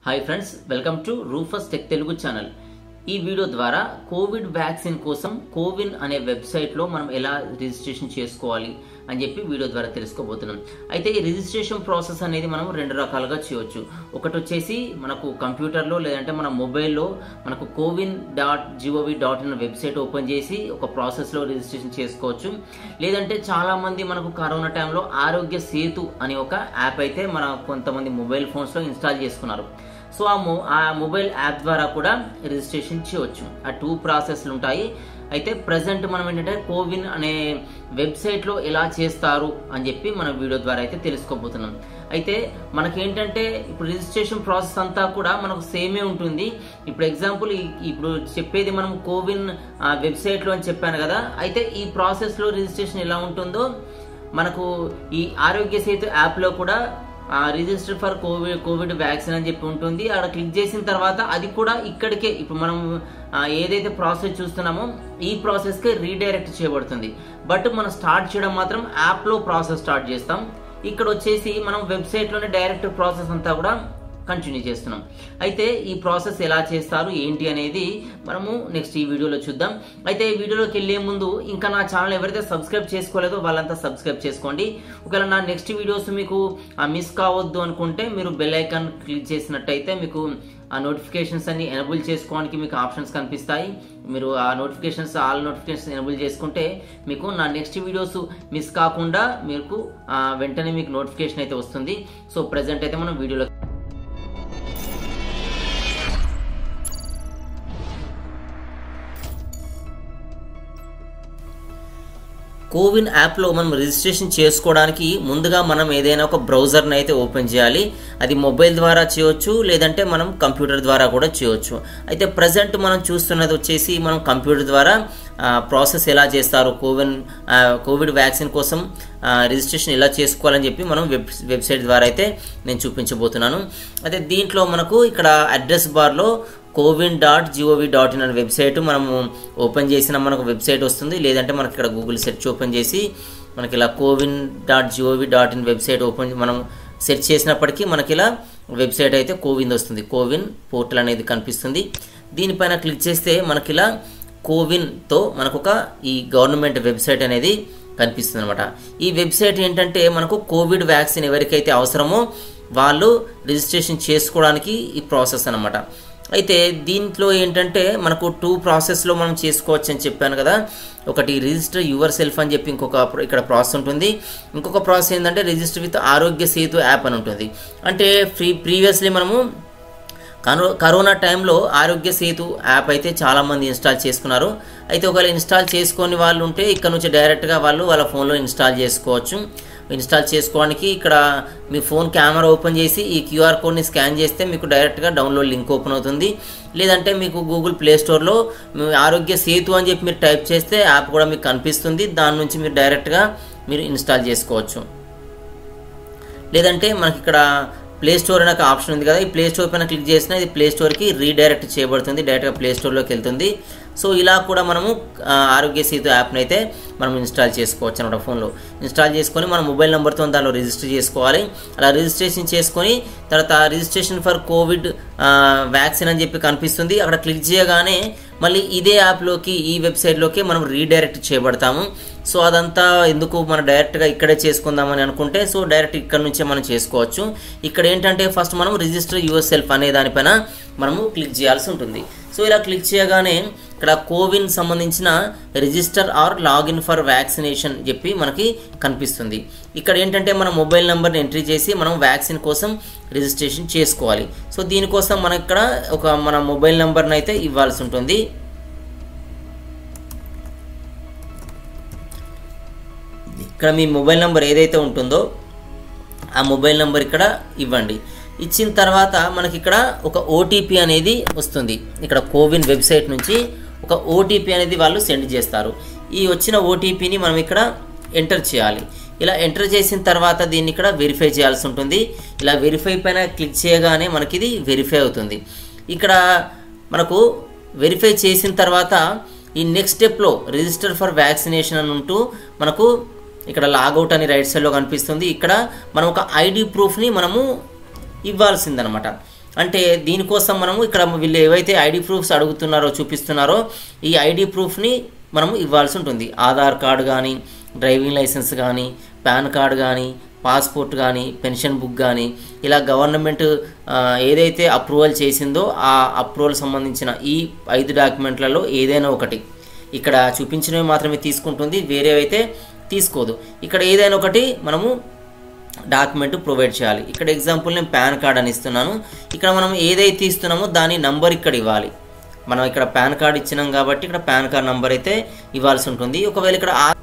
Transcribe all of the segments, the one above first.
hi friends welcome to Rufus tech Telugu channel ఈ video ద్వారా Covid vaccine కోసం కోవిన్ అనే వెబ్సైట్లో మనం ఎలా రిజిస్ట్రేషన్ చేసుకోవాలి అని చెప్పి వీడియో ద్వారా తెలుసుకోబోతున్నాం అయితే ఈ రిజిస్ట్రేషన్ ప్రాసెస్ అనేది మనం రెండు రకాలుగా చేయవచ్చు ఒకటి వచ్చేసి మనకు కంప్యూటర్లో లేదంటే మన మొబైల్లో మనకు CoWIN dot GOV dot in website open చేసి ఒక ప్రాసెస్లో రిజిస్ట్రేషన్ చేసుకోవచ్చు లేదంటే చాలామంది మనకు కరోనా టైంలో ఆరోగ్య సేతు అనే ఒక యాప్ అయితే మన కొంతమంది మొబైల్ ఫోన్స్లో ఇన్స్టాల్ చేసుకున్నారు సో ఆ మొ ఆ మొబైల్ యాప్ ద్వారా కూడా రిజిస్ట్రేషన్ చేయవచ్చు ఆ టూ ప్రాసెస్లు ఉంటాయి అయితే ప్రజెంట్ మనం ఏంటంటే కోవిన్ అనే వెబ్సైట్లో ఎలా చేస్తారు అని చెప్పి మన వీడియో ద్వారా అయితే తెలుసుకోబోతున్నాం అయితే మనకేంటంటే ఇప్పుడు రిజిస్ట్రేషన్ ప్రాసెస్ అంతా కూడా మనకు సేమే ఉంటుంది ఇప్పుడు ఎగ్జాంపుల్ ఇప్పుడు చెప్పేది మనం కోవిన్ వెబ్సైట్లో అని చెప్పాను కదా అయితే ఈ ప్రాసెస్లో రిజిస్ట్రేషన్ ఎలా ఉంటుందో మనకు ఈ ఆరోగ్య సేతు యాప్లో కూడా register for covid covid vaccine అని చెప్పి ఉంటుంది అక్కడ క్లిక్ చేసిన తర్వాత అది కూడా ఇక్కడికే ఇప్పుడు మనం ఏదైతే ప్రాసెస్ చూస్తున్నామో ఈ ప్రాసెస్కి రీడైరెక్ట్ చేయబడుతుంది బట్ మనం స్టార్ట్ చేయడం మాత్రం యాప్లో ప్రాసెస్ స్టార్ట్ చేస్తాం ఇక్కడ వచ్చేసి మనం వెబ్సైట్లోనే డైరెక్ట్ ప్రాసెస్ అంతా కూడా కంటిన్యూ చేస్తున్నాం అయితే ఈ ప్రాసెస్ ఎలా చేస్తారు ఏంటి అనేది మనము నెక్స్ట్ ఈ వీడియోలో చూద్దాం అయితే ఈ వీడియోలోకి వెళ్ళే ముందు ఇంకా నా ఛానల్ ఎవరైతే సబ్స్క్రైబ్ చేసుకోలేదో వాళ్ళంతా సబ్స్క్రైబ్ చేసుకోండి ఒకవేళ నా నెక్స్ట్ వీడియోస్ మీకు మిస్ కావద్దు అనుకుంటే మీరు బెల్ ఐకాన్ క్లిక్ చేసినట్టయితే మీకు ఆ నోటిఫికేషన్స్ అన్ని ఎనబుల్ చేసుకోవడానికి మీకు ఆప్షన్స్ కనిపిస్తాయి మీరు ఆ నోటిఫికేషన్స్ ఆల్ నోటిఫికేషన్స్ ఎనబుల్ చేసుకుంటే మీకు నా నెక్స్ట్ వీడియోస్ మిస్ కాకుండా మీకు వెంటనే మీకు నోటిఫికేషన్ అయితే వస్తుంది సో ప్రజెంట్ అయితే మనం వీడియోలో కోవిన్ యాప్లో మనం రిజిస్ట్రేషన్ చేసుకోవడానికి ముందుగా మనం ఏదైనా ఒక బ్రౌజర్ని అయితే ఓపెన్ చేయాలి అది మొబైల్ ద్వారా చేయొచ్చు లేదంటే మనం కంప్యూటర్ ద్వారా కూడా చేయొచ్చు అయితే ప్రజెంట్ మనం చూస్తున్నది వచ్చేసి మనం కంప్యూటర్ ద్వారా ప్రాసెస్ ఎలా చేస్తారు కోవిన్ కోవిడ్ వ్యాక్సిన్ కోసం రిజిస్ట్రేషన్ ఎలా చేసుకోవాలని చెప్పి మనం వెబ్ వెబ్సైట్ ద్వారా అయితే నేను చూపించబోతున్నాను అయితే దీంట్లో మనకు ఇక్కడ అడ్రస్ బార్లో CoWIN dot GOV dot in అనే వెబ్సైట్ మనము ఓపెన్ చేసిన మనకు వెబ్సైట్ వస్తుంది లేదంటే మనకి ఇక్కడ గూగుల్ సెర్చ్ ఓపెన్ చేసి మనకి ఇలా CoWIN dot GOV dot in website open మనం సెర్చ్ చేసినప్పటికీ మనకి ఇలా వెబ్సైట్ అయితే కోవిన్ వస్తుంది కోవిన్ పోర్టల్ అనేది కనిపిస్తుంది దీనిపైన క్లిక్ చేస్తే మనకి ఇలా కోవిన్తో మనకు ఒక ఈ గవర్నమెంట్ వెబ్సైట్ అనేది కనిపిస్తుంది అనమాట ఈ వెబ్సైట్ ఏంటంటే మనకు కోవిడ్ వ్యాక్సిన్ ఎవరికైతే అవసరమో వాళ్ళు రిజిస్ట్రేషన్ చేసుకోవడానికి ఈ ప్రాసెస్ అనమాట అయితే దీంట్లో ఏంటంటే మనకు టూ ప్రాసెస్లో మనం చేసుకోవచ్చు అని చెప్పాను కదా ఒకటి రిజిస్టర్ యువర్ సెల్ఫ్ అని చెప్పి ఇంకొక ఇక్కడ ప్రాసెస్ ఉంటుంది ఇంకొక ప్రాసెస్ ఏంటంటే రిజిస్టర్ విత్ ఆరోగ్య సేతు యాప్ అని ఉంటుంది అంటే ఫ్రీ ప్రీవియస్లీ మనము కరో కరోనా టైంలో ఆరోగ్య సేతు యాప్ అయితే చాలామంది ఇన్స్టాల్ చేసుకున్నారు అయితే ఒకవేళ ఇన్స్టాల్ చేసుకొని వాళ్ళు ఉంటే ఇక్కడ నుంచి డైరెక్ట్గా వాళ్ళు వాళ్ళ ఫోన్లో ఇన్స్టాల్ చేసుకోవచ్చు ఇన్స్టాల్ చేసుకోవడానికి ఇక్కడ మీ ఫోన్ కెమెరా ఓపెన్ చేసి ఈ క్యూఆర్ కోడ్ని స్కాన్ చేస్తే మీకు డైరెక్ట్గా డౌన్లోడ్ లింక్ ఓపెన్ అవుతుంది లేదంటే మీకు గూగుల్ ప్లే స్టోర్లో మీ ఆరోగ్య సేతు అని చెప్పి మీరు టైప్ చేస్తే యాప్ కూడా మీకు కనిపిస్తుంది దాని నుంచి మీరు డైరెక్ట్గా మీరు ఇన్స్టాల్ చేసుకోవచ్చు లేదంటే మనకి ఇక్కడ ప్లే స్టోర్ అనే ఆప్షన్ ఉంది కదా ఈ ప్లే స్టోర్ పైన క్లిక్ చేసినా ఇది ప్లే స్టోర్కి రీడైరెక్ట్ చేయబడుతుంది డైరెక్ట్గా ప్లే స్టోర్లోకి వెళ్తుంది సో ఇలా కూడా మనము ఆరోగ్య సేతు యాప్ని అయితే మనం ఇన్స్టాల్ చేసుకోవచ్చు అనమాట ఫోన్లో ఇన్స్టాల్ చేసుకొని మన మొబైల్ నెంబర్తో దానిలో రిజిస్టర్ చేసుకోవాలి అలా రిజిస్ట్రేషన్ చేసుకొని తర్వాత రిజిస్ట్రేషన్ ఫర్ కోవిడ్ వ్యాక్సిన్ అని చెప్పి కనిపిస్తుంది అక్కడ క్లిక్ చేయగానే మళ్ళీ ఇదే యాప్లోకి ఈ వెబ్సైట్లోకి మనం రీడైరెక్ట్ చేయబడతాము సో అదంతా ఎందుకు మనం డైరెక్ట్గా ఇక్కడే చేసుకుందామని అనుకుంటే సో డైరెక్ట్ ఇక్కడ నుంచే మనం చేసుకోవచ్చు ఇక్కడ ఏంటంటే ఫస్ట్ మనం రిజిస్టర్ యువర్ సెల్ఫ్ అనే దానిపైన మనము క్లిక్ చేయాల్సి ఉంటుంది సో ఇలా క్లిక్ చేయగానే ఇక్కడ కోవిన్ సంబంధించిన register or login for vaccination చెప్పి మనకి కనిపిస్తుంది ఇక్కడ ఏంటంటే మన మొబైల్ నెంబర్ని ఎంట్రీ చేసి మనం వ్యాక్సిన్ కోసం రిజిస్ట్రేషన్ చేసుకోవాలి సో దీనికోసం మనం ఇక్కడ ఒక మన మొబైల్ నెంబర్ని అయితే ఇవ్వాల్సి ఉంటుంది ఇక్కడ మీ మొబైల్ నెంబర్ ఏదైతే ఉంటుందో ఆ మొబైల్ నెంబర్ ఇక్కడ ఇవ్వండి ఇచ్చిన తర్వాత మనకి ఇక్కడ ఒక ఓటీపీ అనేది వస్తుంది ఇక్కడ కోవిన్ వెబ్సైట్ నుంచి ఒక ఓటీపీ అనేది వాళ్ళు సెండ్ చేస్తారు ఈ వచ్చిన ఓటీపీని మనం ఇక్కడ ఎంటర్ చేయాలి ఇలా ఎంటర్ చేసిన తర్వాత దీన్ని ఇక్కడ వెరిఫై చేయాల్సి ఉంటుంది ఇలా వెరిఫై పైన క్లిక్ చేయగానే మనకి ఇది వెరిఫై అవుతుంది ఇక్కడ మనకు వెరిఫై చేసిన తర్వాత ఈ నెక్స్ట్ స్టెప్లో రిజిస్టర్ ఫర్ వ్యాక్సినేషన్ అని ఉంటూ మనకు ఇక్కడ లాగౌట్ అని రైట్ సైడ్లో కనిపిస్తుంది ఇక్కడ మనం ఒక ఐడి ప్రూఫ్ని మనము ఇవ్వాల్సిందనమాట అంటే దీనికోసం మనము ఇక్కడ వీళ్ళు ఏవైతే ఐడి ప్రూఫ్స్ అడుగుతున్నారో చూపిస్తున్నారో ఈ ఐడి ప్రూఫ్ని మనము ఇవ్వాల్సి ఉంటుంది ఆధార్ కార్డు కానీ డ్రైవింగ్ లైసెన్స్ కానీ పాన్ కార్డు కానీ పాస్పోర్ట్ కానీ పెన్షన్ బుక్ కానీ ఇలా గవర్నమెంట్ ఆ, ఏదైతే అప్రూవల్ చేసిందో ఆ అప్రూవల్ సంబంధించిన ఈ ఐదు డాక్యుమెంట్లలో ఏదైనా ఒకటి ఇక్కడ చూపించినవి మాత్రమే తీసుకుంటుంది వేరేవైతే తీసుకోదు ఇక్కడ ఏదైనా ఒకటి మనము డాక్యుమెంట్ ప్రొవైడ్ చేయాలి ఇక్కడ ఎగ్జాంపుల్ నేను పాన్ కార్డ్ అని ఇస్తున్నాను ఇక్కడ మనం ఏదైతే ఇస్తున్నామో దాని నంబర్ ఇక్కడ ఇవ్వాలి మనం ఇక్కడ పాన్ కార్డ్ ఇచ్చినాం కాబట్టి ఇక్కడ పాన్ కార్డ్ నంబర్ అయితే ఇవ్వాల్సి ఉంటుంది ఒకవేళ ఇక్కడ ఆ-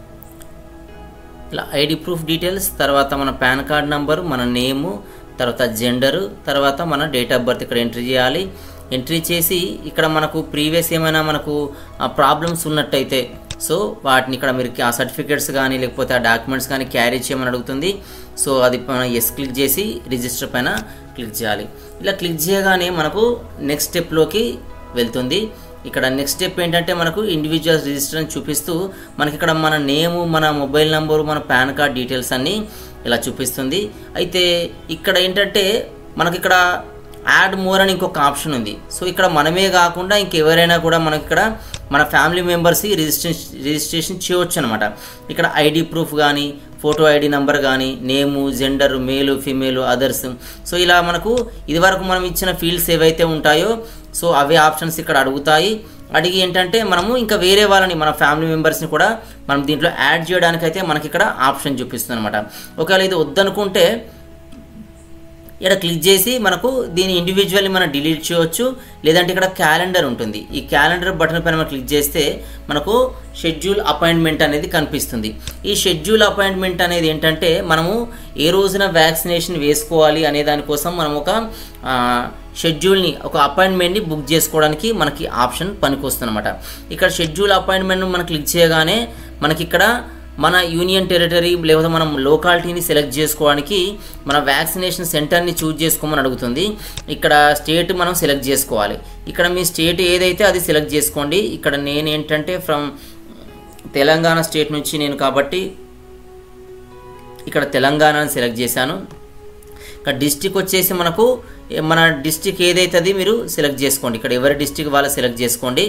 ఇలా ఐడి ప్రూఫ్ డీటెయిల్స్ తర్వాత మన పాన్ కార్డ్ నంబరు మన నేము తర్వాత జెండరు తర్వాత మన డేట్ ఆఫ్ బర్త్ ఇక్కడ ఎంట్రీ చేయాలి ఎంట్రీ చేసి ఇక్కడ మనకు ప్రీవియస్ ఏమైనా మనకు ప్రాబ్లమ్స్ ఉన్నట్టయితే సో వాటిని ఇక్కడ మీరు ఆ సర్టిఫికేట్స్ కానీ లేకపోతే ఆ డాక్యుమెంట్స్ కానీ క్యారీ చేయమని అడుగుతుంది సో అది మనం ఎస్ క్లిక్ చేసి రిజిస్టర్ పైన క్లిక్ చేయాలి ఇలా క్లిక్ చేయగానే మనకు నెక్స్ట్ స్టెప్లోకి వెళ్తుంది ఇక్కడ నెక్స్ట్ స్టెప్ ఏంటంటే మనకు ఇండివిజువల్ రిజిస్టర్ అని చూపిస్తూ మనకి ఇక్కడ మన నేము మన మొబైల్ నంబరు మన పాన్ కార్డ్ డీటెయిల్స్ అన్నీ ఇలా చూపిస్తుంది అయితే ఇక్కడ ఏంటంటే మనకి ఇక్కడ యాడ్ మోర్ అని ఇంకొక ఆప్షన్ ఉంది సో ఇక్కడ మనమే కాకుండా ఇంకెవరైనా కూడా మనకి ఇక్కడ మన ఫ్యామిలీ మెంబర్స్ రిజిస్ట్రేషన్ రిజిస్ట్రేషన్ చేయవచ్చు అనమాట ఇక్కడ ఐడి ప్రూఫ్ కానీ ఫోటో ఐడి నంబర్ కానీ name gender male female others so ఇలా మనకు ఇదివరకు మనం ఇచ్చిన ఫీల్డ్స్ ఏవైతే ఉంటాయో సో అవే ఆప్షన్స్ ఇక్కడ అడుగుతాయి అడిగి ఏంటంటే మనము ఇంకా వేరే వాళ్ళని మన ఫ్యామిలీ మెంబర్స్ని కూడా మనం దీంట్లో యాడ్ చేయడానికి అయితే మనకి ఇక్కడ ఆప్షన్ చూపిస్తుంది అనమాట ఒకవేళ ఇది వద్దనుకుంటే ఇక్కడ క్లిక్ చేసి మనకు దీని ఇండివిజువల్లీ మనం డిలీట్ చేయవచ్చు లేదంటే ఇక్కడ క్యాలెండర్ ఉంటుంది ఈ క్యాలెండర్ బటన్ పైన మనం క్లిక్ చేస్తే మనకు షెడ్యూల్ అపాయింట్మెంట్ అనేది కనిపిస్తుంది ఈ షెడ్యూల్ అపాయింట్మెంట్ అనేది ఏంటంటే మనము ఏ రోజున వ్యాక్సినేషన్ వేసుకోవాలి అనే దానికోసం మనం ఒక ఆ, షెడ్యూల్ని ఒక అపాయింట్మెంట్ని బుక్ చేసుకోవడానికి మనకి ఆప్షన్ పనికొస్తుంది అనమాట ఇక్కడ షెడ్యూల్ అపాయింట్మెంట్ మనం క్లిక్ చేయగానే మనకి ఇక్కడ మన యూనియన్ టెరిటరీ లేకపోతే మనం లోకాలిటీని సెలెక్ట్ చేసుకోవడానికి మన వ్యాక్సినేషన్ సెంటర్ని చూజ్ చేసుకోమని అడుగుతుంది ఇక్కడ స్టేట్ మనం సెలెక్ట్ చేసుకోవాలి ఇక్కడ మీ స్టేట్ ఏదైతే అది సెలెక్ట్ చేసుకోండి ఇక్కడ నేను ఏంటంటే ఫ్రమ్ తెలంగాణ స్టేట్ నుంచి నేను కాబట్టి ఇక్కడ తెలంగాణని సెలెక్ట్ చేశాను ఇక్కడ డిస్టిక్ వచ్చేసి మనకు ఏ- మన డిస్టిక్ ఏదైతే అది మీరు సెలెక్ట్ చేసుకోండి ఇక్కడ ఎవరి డిస్టిక్ వాళ్ళు సెలెక్ట్ చేసుకోండి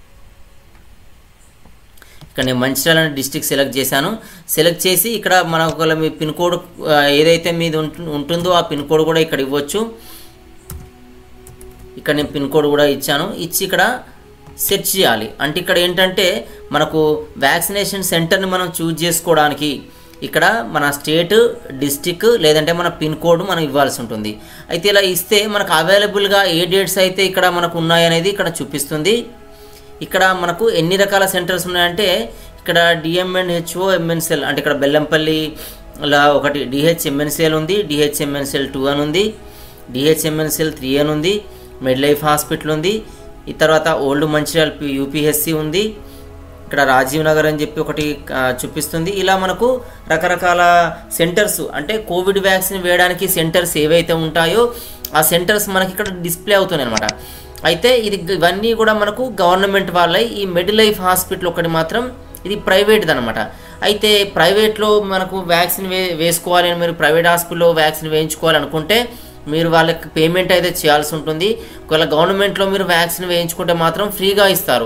ఇక్కడ నేను మంచిర్యాల అనే డిస్టిక్ సెలెక్ట్ చేశాను సెలెక్ట్ చేసి ఇక్కడ మన ఒకవేళ మీ పిన్ కోడ్ ఆ, ఏదైతే మీది ఉంటు- ఉంటుందో ఆ పిన్ కోడ్ కూడా ఇక్కడ ఇవ్వచ్చు ఇక్కడ నేను పిన్ కోడ్ కూడా ఇచ్చాను ఇచ్చి ఇక్కడ సెర్చ్ చేయాలి అంటే ఇక్కడ ఏంటంటే మనకు వ్యాక్సినేషన్ సెంటర్ని మనం చూజ్ చేసుకోవడానికి ఇక్కడ మన స్టేట్ డిస్టిక్ లేదంటే మన పిన్ కోడ్ మనం ఇవ్వాల్సి ఉంటుంది అయితే ఇలా ఇస్తే మనకు అవైలబుల్గా ఏ డేట్స్ అయితే ఇక్కడ మనకు ఉన్నాయనేది ఇక్కడ చూపిస్తుంది ఇక్కడ మనకు ఎన్ని రకాల సెంటర్స్ ఉన్నాయంటే ఇక్కడ డిఎంఎన్హెచ్ఓ ఎంఎన్సెల్ అంటే ఇక్కడ బెల్లంపల్లిలా ఒకటి డిహెచ్ఎంఎన్సెల్ ఉంది డిహెచ్ఎంఎన్సెల్ టూ అని ఉంది డిహెచ్ఎంఎన్సెల్ త్రీ అని ఉంది మిడ్ లైఫ్ హాస్పిటల్ ఉంది ఈ తర్వాత ఓల్డ్ మంచిర్యాల యూపీహెచ్సి ఉంది ఇక్కడ రాజీవ్ నగర్ అని చెప్పి ఒకటి ఆ, చూపిస్తుంది ఇలా మనకు రకరకాల సెంటర్స్ అంటే కోవిడ్ వ్యాక్సిన్ వేయడానికి సెంటర్స్ ఏవైతే ఉంటాయో ఆ సెంటర్స్ మనకి ఇక్కడ డిస్ప్లే అవుతున్నాయి అనమాట అయితే ఇది ఇవన్నీ కూడా మనకు గవర్నమెంట్ వాళ్ళై ఈ మెడ్ లైఫ్ హాస్పిటల్ ఒకటి మాత్రం ఇది ప్రైవేట్ది అనమాట అయితే ప్రైవేట్లో మనకు వ్యాక్సిన్ వే వేసుకోవాలి అని మీరు ప్రైవేట్ హాస్పిటల్లో వ్యాక్సిన్ వేయించుకోవాలనుకుంటే మీరు వాళ్ళకి పేమెంట్ అయితే చేయాల్సి ఉంటుంది ఒకవేళ గవర్నమెంట్లో మీరు వ్యాక్సిన్ వేయించుకుంటే మాత్రం ఫ్రీగా ఇస్తారు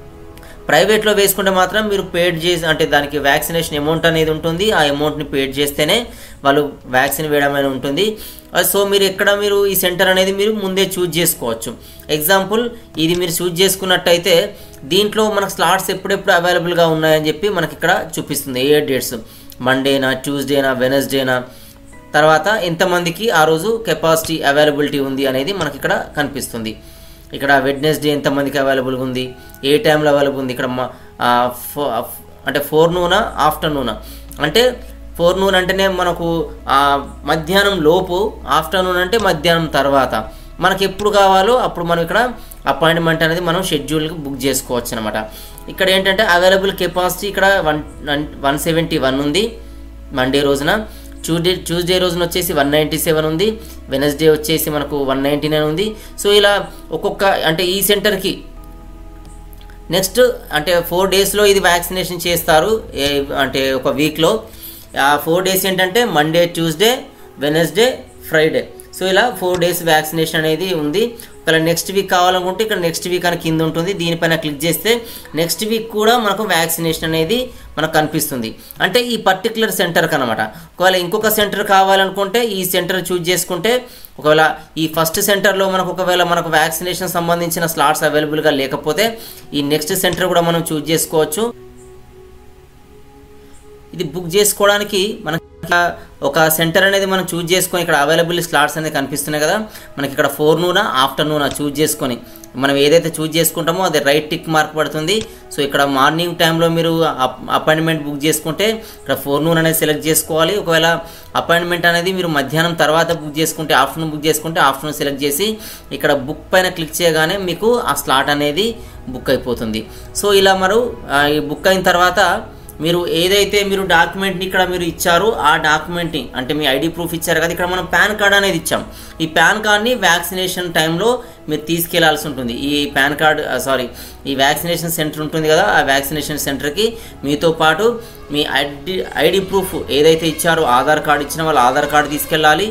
ప్రైవేట్లో వేసుకుంటే మాత్రం మీరు పేడ్ చేసి అంటే దానికి వ్యాక్సినేషన్ అమౌంట్ అనేది ఉంటుంది ఆ అమౌంట్ని పేడ్ చేస్తేనే వాళ్ళు వ్యాక్సిన్ వేయడం అనేది ఉంటుంది ఆ, సో మీరు ఎక్కడ మీరు ఈ సెంటర్ అనేది మీరు ముందే చూజ్ చేసుకోవచ్చు ఎగ్జాంపుల్ ఇది మీరు చూజ్ చేసుకున్నట్టయితే దీంట్లో మనకు స్లాట్స్ ఎప్పుడెప్పుడు అవైలబుల్గా ఉన్నాయని చెప్పి మనకి ఇక్కడ చూపిస్తుంది ఏ డేట్స్ మండేనా ట్యూస్డేనా వెనస్డేనా తర్వాత ఎంతమందికి ఆ రోజు కెపాసిటీ అవైలబిలిటీ ఉంది అనేది మనకి ఇక్కడ కనిపిస్తుంది ఇక్కడ వెడ్నెస్డే ఎంతమందికి అవైలబుల్గా ఉంది ఏ టైంలో అవైలబుల్ ఉంది ఇక్కడ మ- ఆ, ఫో- అంటే ఫోర్ నూనా ఆఫ్టర్నూనా అంటే ఫోర్ నూన్ అంటేనే మనకు ఆ, మధ్యాహ్నం లోపు ఆఫ్టర్నూన్ అంటే మధ్యాహ్నం తర్వాత మనకి ఎప్పుడు కావాలో అప్పుడు మనం ఇక్కడ అపాయింట్మెంట్ అనేది మనం షెడ్యూల్కి బుక్ చేసుకోవచ్చు అనమాట ఇక్కడ ఏంటంటే అవైలబుల్ కెపాసిటీ ఇక్కడ వన్ వన్ సెవెంటీ వన్ ఉంది మండే రోజున ట్యూస్డే ట్యూస్డే రోజున వచ్చేసి వన్ నైంటీ సెవెన్ ఉంది వెనస్డే వచ్చేసి మనకు వన్ నైంటీ నైన్ ఉంది సో ఇలా ఒక్కొక్క అంటే ఈ సెంటర్కి నెక్స్ట్ అంటే ఫోర్ డేస్లో ఇది వ్యాక్సినేషన్ చేస్తారు ఏ- అంటే ఒక వీక్లో ఆ ఫోర్ డేస్ ఏంటంటే Monday Tuesday Wednesday Friday so ఇలా ఫోర్ డేస్ వ్యాక్సినేషన్ అనేది ఉంది ఒకవేళ నెక్స్ట్ వీక్ కావాలనుకుంటే ఇక్కడ నెక్స్ట్ వీక్ అని కింద ఉంటుంది దీనిపైన క్లిక్ చేస్తే నెక్స్ట్ వీక్ కూడా మనకు వ్యాక్సినేషన్ అనేది మనకు కనిపిస్తుంది అంటే ఈ పర్టికులర్ సెంటర్కి అనమాట ఒకవేళ ఇంకొక సెంటర్ కావాలనుకుంటే ఈ సెంటర్ చూజ్ చేసుకుంటే ఒకవేళ ఈ ఫస్ట్ సెంటర్లో మనకు ఒకవేళ మనకు వ్యాక్సినేషన్ సంబంధించిన స్లాట్స్ అవైలబుల్గా లేకపోతే ఈ నెక్స్ట్ సెంటర్ కూడా మనం చూజ్ చేసుకోవచ్చు ఇది బుక్ చేసుకోవడానికి మనకి ఒక సెంటర్ అనేది మనం చూజ్ చేసుకొని ఇక్కడ అవైలబుల్ స్లాట్స్ అనేది కనిపిస్తున్నాయి కదా మనకి ఇక్కడ ఫోర్ నూనా ఆఫ్టర్నూన్ చూజ్ చేసుకొని మనం ఏదైతే చూజ్ చేసుకుంటామో అది రైట్ టిక్ మార్క్ పడుతుంది సో ఇక్కడ మార్నింగ్ టైంలో మీరు అపాయింట్మెంట్ బుక్ చేసుకుంటే ఇక్కడ ఫోర్ నూన్ అనేది సెలెక్ట్ చేసుకోవాలి ఒకవేళ అపాయింట్మెంట్ అనేది మీరు మధ్యాహ్నం తర్వాత బుక్ చేసుకుంటే ఆఫ్టర్నూన్ బుక్ చేసుకుంటే ఆఫ్టర్నూన్ సెలెక్ట్ చేసి ఇక్కడ బుక్ పైన క్లిక్ చేయగానే మీకు ఆ స్లాట్ అనేది బుక్ అయిపోతుంది సో ఇలా మరు ఈ బుక్ అయిన తర్వాత మీరు ఏదైతే మీరు డాక్యుమెంట్ని ఇక్కడ మీరు ఇచ్చారో ఆ డాక్యుమెంట్ని అంటే మీ ఐడి ప్రూఫ్ ఇచ్చారు కదా ఇక్కడ మనం పాన్ కార్డ్ అనేది ఇచ్చాం ఈ పాన్ కార్డ్ని వ్యాక్సినేషన్ టైంలో మీరు తీసుకెళ్లాల్సి ఉంటుంది ఈ పాన్ కార్డ్ సారీ ఈ వ్యాక్సినేషన్ సెంటర్ ఉంటుంది కదా ఆ వ్యాక్సినేషన్ సెంటర్కి మీతో పాటు మీ ఐడి ఐడి ప్రూఫ్ ఏదైతే ఇచ్చారో ఆధార్ కార్డు ఇచ్చిన వాళ్ళు ఆధార్ కార్డు తీసుకెళ్ళాలి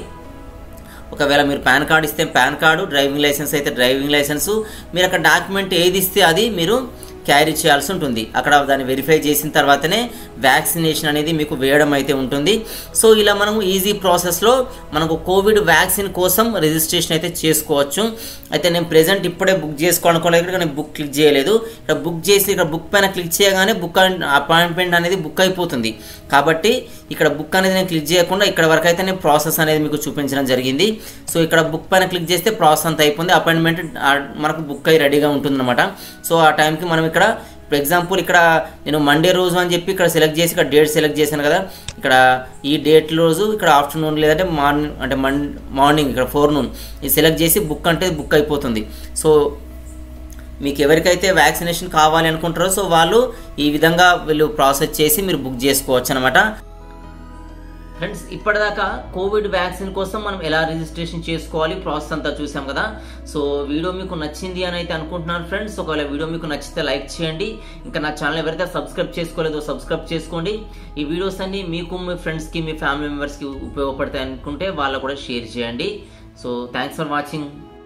ఒకవేళ మీరు పాన్ కార్డు ఇస్తే పాన్ కార్డు డ్రైవింగ్ లైసెన్స్ అయితే డ్రైవింగ్ లైసెన్సు మీరు అక్కడ డాక్యుమెంట్ ఏది ఇస్తే అది మీరు క్యారీ చేయాల్సి ఉంటుంది అక్కడ దాన్ని వెరిఫై చేసిన తర్వాతనే వ్యాక్సినేషన్ అనేది మీకు వేయడం అయితే ఉంటుంది సో ఇలా మనము ఈజీ ప్రాసెస్లో మనకు కోవిడ్ వ్యాక్సిన్ కోసం రిజిస్ట్రేషన్ అయితే చేసుకోవచ్చు అయితే నేను ప్రెజెంట్ ఇప్పుడే బుక్ చేసుకోవాలనుకోలేదు ఇక్కడ నేను బుక్ క్లిక్ చేయలేదు ఇక్కడ బుక్ చేసి ఇక్కడ బుక్ పైన క్లిక్ చేయగానే బుక్ అపాయింట్మెంట్ అనేది బుక్ అయిపోతుంది కాబట్టి ఇక్కడ బుక్ అనేది నేను క్లిక్ చేయకుండా ఇక్కడ వరకు అయితే నేను ప్రాసెస్ అనేది మీకు చూపించడం జరిగింది సో ఇక్కడ బుక్ పైన క్లిక్ చేస్తే ప్రాసెస్ అంతా అయిపోయింది అపాయింట్మెంట్ మనకు బుక్ అయ్యి రెడీగా ఉంటుందన్నమాట సో ఆ టైంకి మనం ఇక్కడ ఫర్ ఎగ్జాంపుల్ ఇక్కడ నేను మండే రోజు అని చెప్పి ఇక్కడ సెలెక్ట్ చేసి ఇక్కడ డేట్ సెలెక్ట్ చేశాను కదా ఇక్కడ ఈ డేట్ రోజు ఇక్కడ ఆఫ్టర్నూన్ లేదంటే మార్నింగ్ అంటే మన్ మార్నింగ్ ఇక్కడ ఫోర్ నూన్ ఇది సెలెక్ట్ చేసి బుక్ అంటే బుక్ అయిపోతుంది సో మీకు ఎవరికైతే వ్యాక్సినేషన్ కావాలి అనుకుంటారో సో వాళ్ళు ఈ విధంగా వీళ్ళు ప్రాసెస్ చేసి మీరు బుక్ చేసుకోవచ్చు అనమాట ఫ్రెండ్స్ ఇప్పటిదాకా కోవిడ్ వ్యాక్సిన్ కోసం మనం ఎలా రిజిస్ట్రేషన్ చేసుకోవాలి ప్రాసెస్ అంతా చూసాం కదా సో వీడియో మీకు నచ్చింది అని అయితే అనుకుంటున్నాను ఫ్రెండ్స్ ఒకవేళ వీడియో మీకు నచ్చితే లైక్ చేయండి ఇంకా నా ఛానల్ ఎవరైతే సబ్స్క్రైబ్ చేసుకోలేదో సబ్స్క్రైబ్ చేసుకోండి ఈ వీడియోస్ అన్ని మీకు మీ ఫ్రెండ్స్కి మీ ఫ్యామిలీ మెంబర్స్కి ఉపయోగపడతాయి అనుకుంటే వాళ్ళకు కూడా షేర్ చేయండి సో థ్యాంక్స్ ఫర్ వాచింగ్